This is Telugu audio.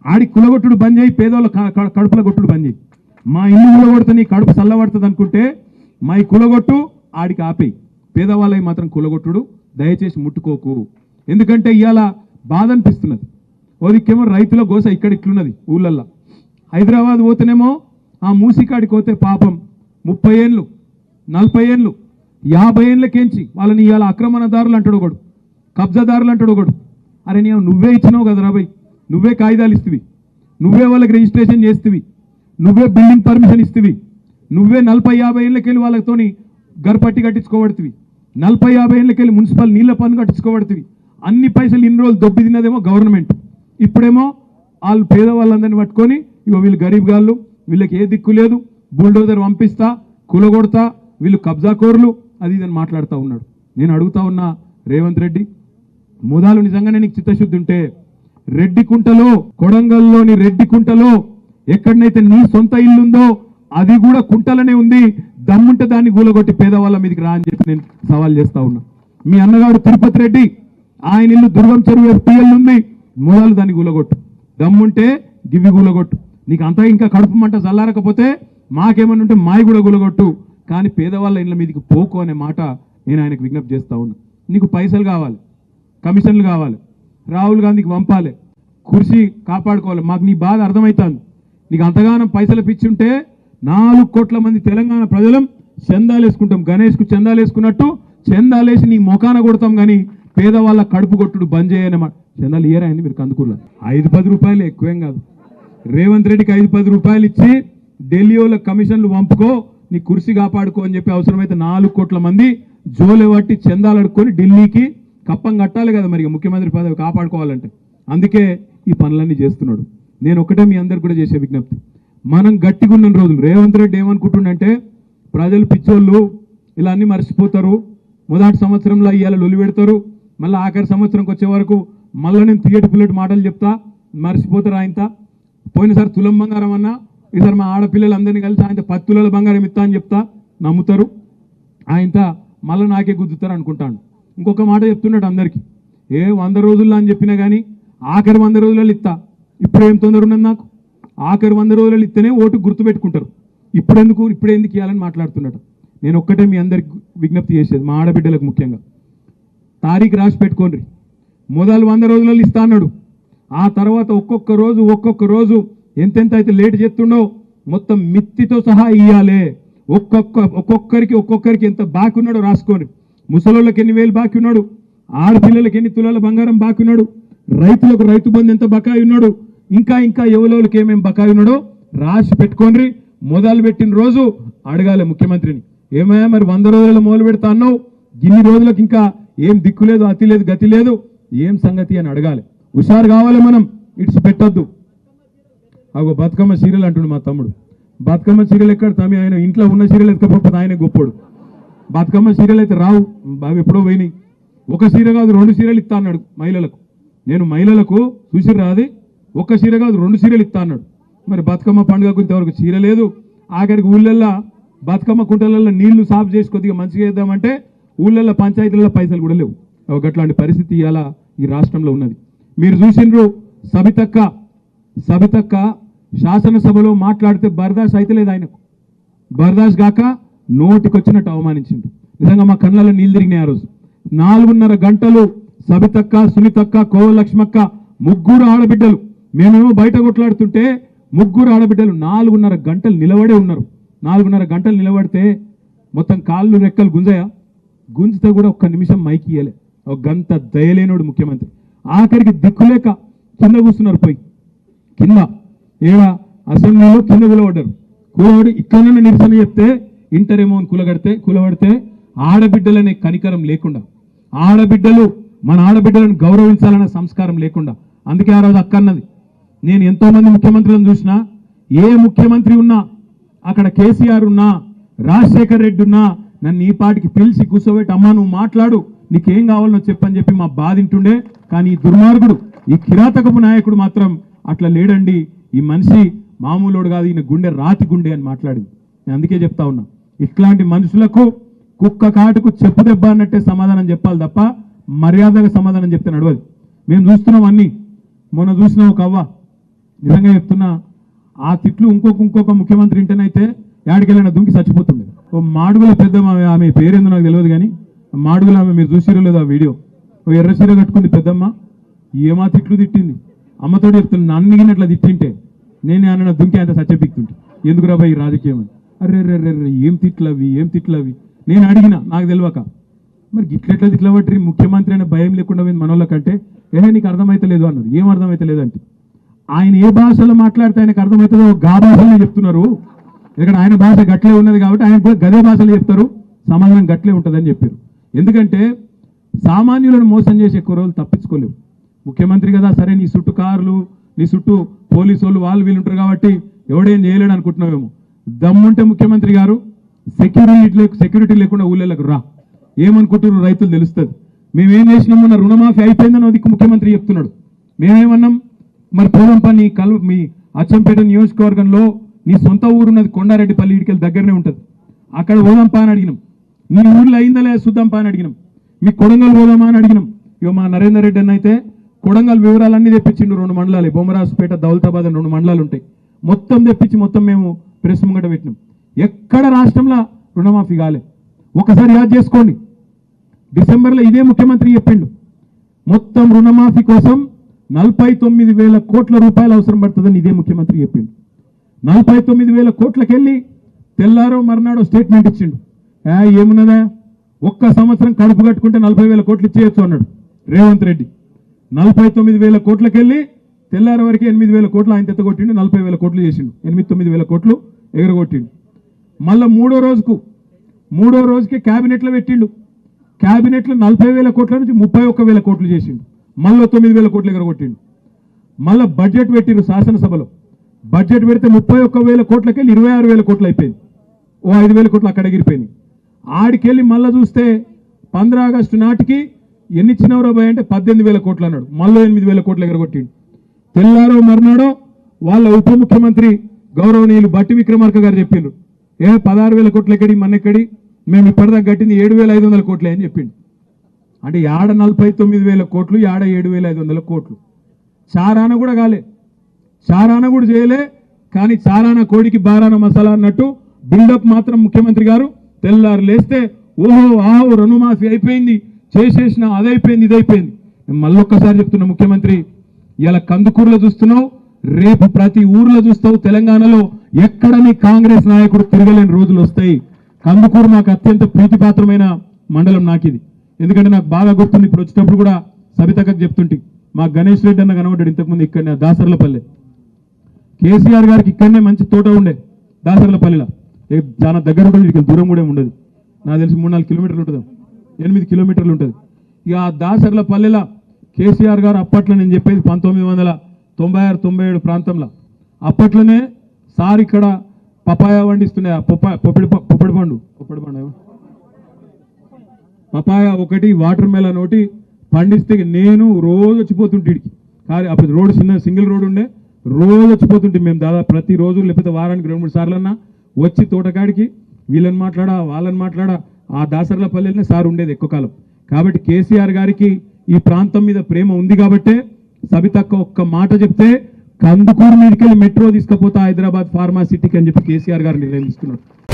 ఆడి కులగొట్టుడు బంద్ చేయి పేదోళ్ళ క- క- కడుపుల కొట్టుడు బంద్ చేయి మా ఇల్లు కులగొడితే నీ కడుపు చల్లబడుతుంది అనుకుంటే మా ఈ కులగొట్టు ఆడికి ఆపేయి పేదవాళ్ళకి మాత్రం కులగొట్టుడు దయచేసి ముట్టుకోకు ఎందుకంటే ఇవాళ బాధ అనిపిస్తున్నది ఓదికేమో రైతుల గోస ఇక్కడ ఇట్లున్నది ఊళ్ళల్లో హైదరాబాద్ పోతేనేమో ఆ మూసికాడికి పోతే పాపం ముప్పై ఏళ్ళు నలభై ఏళ్ళు యాభై ఏళ్ళకేంచి వాళ్ళని ఇవాళ ఆక్రమణదారులు అంటాడు ఒకడు కబ్జాదారులు అంటాడు ఒకడు అరే నీ నువ్వే ఇచ్చినావు కదా రాబోయ్ నువ్వే కాగితాలు ఇస్తువి నువ్వే వాళ్ళకి రిజిస్ట్రేషన్ చేస్తువి నువ్వే బిల్డింగ్ పర్మిషన్ ఇస్తువి నువ్వే నలభై యాభై ఏళ్ళకెళ్ళి వాళ్ళతోని గర్పట్టి కట్టించుకోబడుతుంది నలభై యాభై ఏళ్ళకెళ్ళి మున్సిపల్ నీళ్ళ పన్ను కట్టించుకోబడుతుంది అన్ని పైసలు ఇన్ని రోజులు దొబ్బి తిన్నదేమో గవర్నమెంట్ ఇప్పుడేమో వాళ్ళు పేదవాళ్ళందరినీ పట్టుకొని ఇగో వీళ్ళు గరీబ్ గాళ్ళు వీళ్ళకి ఏ దిక్కు లేదు బుల్డోజర్ పంపిస్తా కులగొడతా వీళ్ళు కబ్జాకోరులు అది ఇదని మాట్లాడుతూ ఉన్నాడు నేను అడుగుతా ఉన్నా రేవంత్ రెడ్డి ముదాలు నిజంగానే నీకు చిత్తశుద్ధి ఉంటే రెడ్డి కుంటలో కొడంగల్లోని రెడ్డి కుంటలో ఎక్కడనైతే నీ సొంత ఇల్లు ఉందో అది కూడా కుంటలనే ఉంది దమ్ముంటే దాన్ని గూలగొట్టి పేదవాళ్ళ మీదకి రా అని చెప్పి నేను సవాల్ చేస్తా ఉన్నా మీ అన్నగాడు తిరుపతి రెడ్డి ఆయన ఇల్లు దుర్గం చెరువు ఎఫ్టీఎల్ ఉంది మూలాలు దాన్ని గూలగొట్టు దమ్ముంటే గివ్వి గూలగొట్టు నీకు అంతా ఇంకా కడుపు మంట చల్లారకపోతే మాకేమన్నా ఉంటే మాయి కూడా గులగొట్టు కానీ పేదవాళ్ళ ఇళ్ళ మీదకి పోకు అనే మాట నేను ఆయనకు విజ్ఞప్తి చేస్తా ఉన్నా నీకు పైసలు కావాలి కమిషన్లు కావాలి రాహుల్ గాంధీకి పంపాలి కుర్చీ కాపాడుకోవాలి మాకు నీ బాధ అర్థమవుతుంది నీకు అంతగానం పైసలు పిచ్చుంటే నాలుగు కోట్ల మంది తెలంగాణ ప్రజలం చందాలు వేసుకుంటాం గణేష్కు చందాలు వేసుకున్నట్టు చందాలేసి నీ మొఖాన కొడతాం కానీ పేదవాళ్ళ కడుపు కొట్టుడు బంద్ చేయనమాట చందాలు ఇయరా అని మీరు కందుకూరులో ఐదు పది రూపాయలు ఎక్కువేం కాదు రేవంత్ రెడ్డికి ఐదు పది రూపాయలు ఇచ్చి ఢిల్లీ వాళ్ళ కమిషన్లు పంపుకో నీ కుర్సీ కాపాడుకో అని చెప్పి అవసరమైతే నాలుగు కోట్ల మంది జోలె పట్టి చందాలు అడుక్కొని ఢిల్లీకి కప్పం కట్టాలి కదా మరి ఇక ముఖ్యమంత్రి పదవి కాపాడుకోవాలంటే అందుకే ఈ పనులన్నీ చేస్తున్నాడు నేను ఒకటే మీ అందరికి కూడా చేసే విజ్ఞప్తి మనం గట్టిగా ఉన్న రోజులు రేవంత్ రెడ్డి ఏమనుకుంటుండంటే ప్రజలు పిచ్చోళ్ళు ఇలా అన్ని మర్చిపోతారు మొదటి సంవత్సరంలో ఇవాళ లొలి పెడతారు మళ్ళీ ఆఖరి సంవత్సరంకి వచ్చే వరకు మళ్ళీ నేను తీయటి పుల్లటి మాటలు చెప్తా మర్చిపోతారు ఆయనత పోయినసారి తులం బంగారం అన్నా ఈసారి మా ఆడపిల్లలందరినీ కలిసి ఆయన పది తులాల బంగారం ఇస్తా అని చెప్తా నమ్ముతారు ఆయనత మళ్ళీ నాకే గుద్దుతారు అనుకుంటాను ఇంకొక మాట చెప్తున్నాడు అందరికీ ఏ వంద రోజుల్లో అని చెప్పినా కానీ ఆఖరి వంద రోజులలో ఇస్తా ఇప్పుడు ఏం తొందర ఉన్నది నాకు ఆఖరి వంద రోజులలో ఇస్తేనే ఓటు గుర్తుపెట్టుకుంటారు ఇప్పుడు ఎందుకు ఇప్పుడు ఎందుకు ఇవ్వాలని మాట్లాడుతున్నాడు నేను ఒక్కటే మీ అందరికి విజ్ఞప్తి చేసేది మా ఆడబిడ్డలకు ముఖ్యంగా తారీఖు రాసి పెట్టుకోండి మొదలు వంద రోజులలో ఇస్తా అన్నాడు ఆ తర్వాత ఒక్కొక్క రోజు ఒక్కొక్క రోజు ఎంతెంత అయితే లేట్ చేస్తుండో మొత్తం మిత్తితో సహా ఇయ్యాలే ఒక్కొక్క ఒక్కొక్కరికి ఒక్కొక్కరికి ఎంత బాకీ ఉన్నాడో రాసుకోండి ముసలోళ్ళకి ఎన్ని వేలు బాకీ ఉన్నాడు ఆడపిల్లలకి ఎన్ని తులాల బంగారం బాకీ ఉన్నాడు రైతులకు రైతు బంధు ఎంత బకాయి ఉన్నాడు ఇంకా ఇంకా ఎవలోళ్ళకి ఏమేమి బకాయి ఉన్నాడో రాసి పెట్టుకోండి మొదలు పెట్టిన రోజు అడగాలి ముఖ్యమంత్రిని ఏమయ్యా మరి వంద రోజులలో మొదలు పెడతా అన్నావు ఇన్ని రోజులకు ఇంకా ఏం దిక్కు లేదు అతి లేదు గతి లేదు ఏం సంగతి అని అడగాలి హుషారు కావాలి మనం ఇట్స్ పెట్టొద్దు అగో బతుకమ్మ సీరియల్ అంటుండు మా తమ్ముడు బతుకమ్మ సీరియల్ ఎక్కడ తమి ఆయన ఇంట్లో ఉన్న సీరియల్ ఎత్తుకపోతే ఆయన గొప్పోడు బతుకమ్మ సీరియల్ అయితే రావు బాగా ఎప్పుడో పోయినాయి ఒక సీర కాదు రెండు సీరియల్ ఇస్తా అన్నాడు మహిళలకు నేను మహిళలకు చూసి రాది ఒక సీర కాదు రెండు సీరియల్ ఇస్తా అన్నాడు మరి బతుకమ్మ పండుగకు ఇంతవరకు చీర లేదు ఆఖరికి ఊళ్ళల్లో బతుకమ్మ కుంటలలో నీళ్లు సాఫ్ చేసి కొద్దిగా మంచిగా చేద్దామంటే ఊళ్ళల్లో పంచాయతీలలో పైసలు కూడా లేవు ఒక అట్లాంటి పరిస్థితి ఇలా ఈ రాష్ట్రంలో ఉన్నది మీరు చూసిండ్రు సబితక్క సబితక్క శాసనసభలో మాట్లాడితే బర్దాష్ అయితే లేదు ఆయనకు బర్దాష్ గాక నోటికొచ్చినట్టు అవమానించిండు నిజంగా మా కళ్ళలో నీళ్ళు తిరిగినాయి ఆ రోజు నాలుగున్నర గంటలు సబితక్క సునీతక్క కోవలక్ష్మక్క ముగ్గురు ఆడబిడ్డలు మేమేమో బయట కొట్లాడుతుంటే ముగ్గురు ఆడబిడ్డలు నాలుగున్నర గంటలు నిలబడే ఉన్నారు నాలుగున్నర గంటలు నిలబడితే మొత్తం కాళ్ళు రెక్కలు గుంజయా గుంజితే కూడా ఒక్క నిమిషం మైకి ఇయ్యలే ఒక గంట దయలేనోడు ముఖ్యమంత్రి ఆఖరికి దిక్కులేక కింద కూస్తున్నారు పోయి కింద ఏడ అసెంబ్లీలో కింద కూలబడ్డారు కూలబడి ఇక్కడనే నిరసన చెప్తే ఇంటరేమో అని కూలగడితే కూలబడితే ఆడబిడ్డలనే కనికరం లేకుండా ఆడబిడ్డలు మన ఆడబిడ్డలను గౌరవించాలనే సంస్కారం లేకుండా అందుకే ఆ రోజు అక్కన్నది నేను ఎంతో మంది ముఖ్యమంత్రులను చూసినా ఏ ముఖ్యమంత్రి ఉన్నా అక్కడ కేసీఆర్ ఉన్నా రాజశేఖర్ రెడ్డి ఉన్నా నన్ను ఈ పాటికి పిలిచి కూర్చోబెట్టి అమ్మా నువ్వు మాట్లాడు నీకేం కావాలనో చెప్పని చెప్పి మా బాధింటుండే కానీ ఈ దుర్మార్గుడు ఈ కిరాతకపు నాయకుడు మాత్రం అట్లా లేడండి ఈ మనిషి మామూలుడు కాదు ఈయన గుండె రాతి గుండె అని మాట్లాడింది నేను అందుకే చెప్తా ఉన్నా ఇట్లాంటి మనుషులకు కుక్క కాటుకు చెప్పు దెబ్బ అన్నట్టే సమాధానం చెప్పాలి తప్ప మర్యాదగా సమాధానం చెప్తే నడవదు మేము చూస్తున్నాం అన్ని మొన్న చూసినాం ఒక అవ్వ నిజంగా చెప్తున్నా ఆ తిట్లు ఇంకొక ఇంకొక ముఖ్యమంత్రి ఇంటనైతే యాడికెళ్ళినా దుంకి చచ్చిపోతుండే ఓ మాడుగుల పెద్ద ఆమె ఆమె పేరేందో నాకు తెలియదు కానీ మాడుగుల ఆమె మీరు చూసిరో లేదో ఆ వీడియో ఓ ఎర్ర చీర కట్టుకుంది పెద్దమ్మ ఏమా తిట్లు తిట్టింది అమ్మతో చెప్తున్నా నన్ను అట్లా తిట్టింటే నేను అన్న దుంకి అంత సత్యపిక్తుంటే ఎందుకు రాబాయి ఈ రాజకీయం అని అరే రే రే రే ఏం తిట్లవి ఏం తిట్లవి నేను అడిగిన నాకు తెలియక మరి గిట్లెట్లా తిట్ల పట్టి ముఖ్యమంత్రి అనే భయం లేకుండా పోయింది మనోళ్ళ కంటే ఏహే నీకు అర్థమైతలేదు అన్నారు ఏం అర్థమైతలేదు అంటే ఆయన ఏ భాషలో మాట్లాడితే ఆయనకు అర్థమవుతుందో గా భాషలో చెప్తున్నారు ఇక్కడ ఆయన భాష గట్లే ఉన్నది కాబట్టి ఆయన కూడా గదే భాషలో చెప్తారు సమాధానం గట్లే ఉంటుందని చెప్పారు ఎందుకంటే సామాన్యులను మోసం చేసే ఎక్కువ రోజులు తప్పించుకోలేవు ముఖ్యమంత్రి కదా సరే నీ చుట్టూ కార్లు నీ చుట్టూ పోలీసు వాళ్ళు వాళ్ళు వీళ్ళు ఉంటారు కాబట్టి ఎవడేం చేయలేడు అనుకుంటున్నావేమో దమ్ముంటే ముఖ్యమంత్రి గారు సెక్యూరిటీ సెక్యూరిటీ లేకుండా ఊళ్ళకి రా ఏమనుకుంటున్నారు రైతులు తెలుస్తుంది మేమేం చేసినాం మొన్న రుణమాఫీ అయిపోయిందని ఒక దిక్కు ముఖ్యమంత్రి చెప్తున్నాడు మేమేమన్నాం మరి పోదంపా నీ కల్ మీ అచ్చంపేట నియోజకవర్గంలో నీ సొంత ఊరున్నది కొండారెడ్డిపల్లి ఇడికెళ్ళి దగ్గరనే ఉంటుంది అక్కడ పోదాంపా అని అడిగినాం నీ ఊర్లో అయిందా లేదా చూద్దాంపా అని అడిగినాం మీ కొడంగల్ పోదామా అని అడిగినాం ఇక మా నరేందర్ రెడ్డి అన్న అయితే కొడంగల్ వివరాలన్నీ తెప్పించిండు రెండు మండలాలు బొమ్మరాజుపేట దౌలతాబాద్ అని రెండు మండలాలు ఉంటాయి మొత్తం తెప్పించి మొత్తం మేము ప్రెస్ ముంగట పెట్టినాం ఎక్కడ రాష్ట్రంలో రుణమాఫీ కాలే ఒకసారి యాద్ చేసుకోండి డిసెంబర్లో ఇదే ముఖ్యమంత్రి చెప్పిండు మొత్తం రుణమాఫీ కోసం నలభై తొమ్మిది వేల కోట్ల రూపాయలు అవసరం పడుతుందని ఇదే ముఖ్యమంత్రి చెప్పిండు నలభై తొమ్మిది వేల కోట్లకెళ్ళి తెల్లారో మర్నాడో స్టేట్మెంట్ ఇచ్చిండు ఏ ఏమున్నదా ఒక్క సంవత్సరం కడుపు కట్టుకుంటే నలభై వేల కోట్లు ఇచ్చేయచ్చు అన్నాడు రేవంత్ రెడ్డి నలభై తొమ్మిది వేల కోట్లకెళ్ళి తెల్లారి వరకు ఎనిమిది వేల కోట్లు ఆయన తెత్తగొట్టిండు నలభై వేల కోట్లు చేసిండు ఎనిమిది తొమ్మిది వేల కోట్లు ఎగరగొట్టిండు మళ్ళా మూడో రోజుకు మూడో రోజుకి క్యాబినెట్లో పెట్టిండు క్యాబినెట్లో నలభై వేల కోట్ల నుంచి ముప్పై ఒక్క వేల కోట్లు చేసిండు మళ్ళీ తొమ్మిది వేల కోట్లు ఎగరగొట్టిండు మళ్ళీ బడ్జెట్ పెట్టిండు శాసనసభలో బడ్జెట్ పెడితే ముప్పై ఒక్క వేల కోట్లకెళ్ళి ఇరవై ఆరు వేల కోట్లు అయిపోయింది ఓ ఐదు వేల కోట్లు అక్కడ ఎగిరిపోయినాయి ఆడికెళ్ళి మళ్ళీ చూస్తే పంద్రా ఆగస్టు నాటికి ఎన్ని ఇచ్చినవరో భయ అంటే పద్దెనిమిది వేల కోట్లు అన్నాడు మళ్ళీ ఎనిమిది వేల కోట్లు ఎగరగొట్టిండు తెల్లారో మర్నాడో వాళ్ళ ఉప ముఖ్యమంత్రి గౌరవనీయులు బట్టి విక్రమార్క గారు చెప్పిండ్రు ఏ పదహారు వేల కోట్లు ఎక్కడి మన్నెక్కడి మేము ఇప్పటిదాకా కట్టింది ఏడు వేల ఐదు వందల కోట్లే అని చెప్పిండు అంటే యాడ నలభై తొమ్మిది వేల కోట్లు యాడ ఏడు వేల ఐదు వందల కోట్లు చారాన కూడా కాలే చారాన కూడా చేయలే కానీ చారాన కోడికి బారాన మసాలా అన్నట్టు బిల్డప్ మాత్రం ముఖ్యమంత్రి గారు తెల్లారు లేస్తే ఓహో ఆహో రుణమాఫీ అయిపోయింది చేసేసిన అదైపోయింది ఇదైపోయింది నేను మళ్ళొక్కసారి చెప్తున్నా ముఖ్యమంత్రి ఇలా కందుకూరులో చూస్తున్నావు రేపు ప్రతి ఊర్లో చూస్తావు తెలంగాణలో ఎక్కడ నీ కాంగ్రెస్ నాయకుడు తిరగలేని రోజులు వస్తాయి కందుకూరు నాకు అత్యంత ప్రీతిపాత్రమైన మండలం నాకు ఇది ఎందుకంటే నాకు బాగా గుర్తుంది ఇప్పుడు వచ్చేటప్పుడు కూడా సబితక్కకు చెప్తుంటే మా గణేష్ రెడ్డి అన్న కనబడ్డాడు ఇంతకుముందు ఇక్కడ దాసర్లపల్లె కేసీఆర్ గారికి ఇక్కడనే మంచి తోట ఉండే దాసర్లపల్లిలో ఏ చాలా దగ్గర ఉంటుంది ఇక్కడ దూరం కూడా ఏమి ఉండదు నాకు తెలిసి మూడు నాలుగు కిలోమీటర్లు ఉంటుంది ఎనిమిది కిలోమీటర్లు ఉంటుంది ఇక ఆ దాసర్ల పల్లెలో కేసీఆర్ గారు అప్పట్లో నేను చెప్పేది పంతొమ్మిది వందల తొంభై ఆరు తొంభై ఏడు ప్రాంతంలో అప్పట్లోనే సార్ ఇక్కడ పపాయ వండిస్తుండే ఆ పొప్ప పొప్పిడి ప- పొప్పిడి పండు పొప్పిడి పండు ఏమో? పపాయ ఒకటి వాటర్ మెలన్ ఒకటి పండిస్తే నేను రోజు వచ్చిపోతుంటే ఈడికి కానీ అప్పుడు రోడ్ చిన్న సింగిల్ రోడ్ ఉండే రోజు వచ్చిపోతుంటే మేము దాదాపు ప్రతి రోజు లేకపోతే వారానికి రెండు మూడు సార్లు అన్నా వచ్చి తోటకాడికి వీళ్ళని మాట్లాడా వాళ్ళని మాట్లాడా ఆ దాసర్ల పల్లెలనే సార్ ఉండేది ఎక్కువ కాలం కాబట్టి కేసీఆర్ గారికి ఈ ప్రాంతం మీద ప్రేమ ఉంది కాబట్టే సబితక్క ఒక్క మాట చెప్తే కందుకూరు మీదకెళ్ళి మెట్రో తీసుకపోతా హైదరాబాద్ ఫార్మా సిటీకి అని చెప్పి కేసీఆర్ గారు నిర్ణయం తీసుకున్నాడు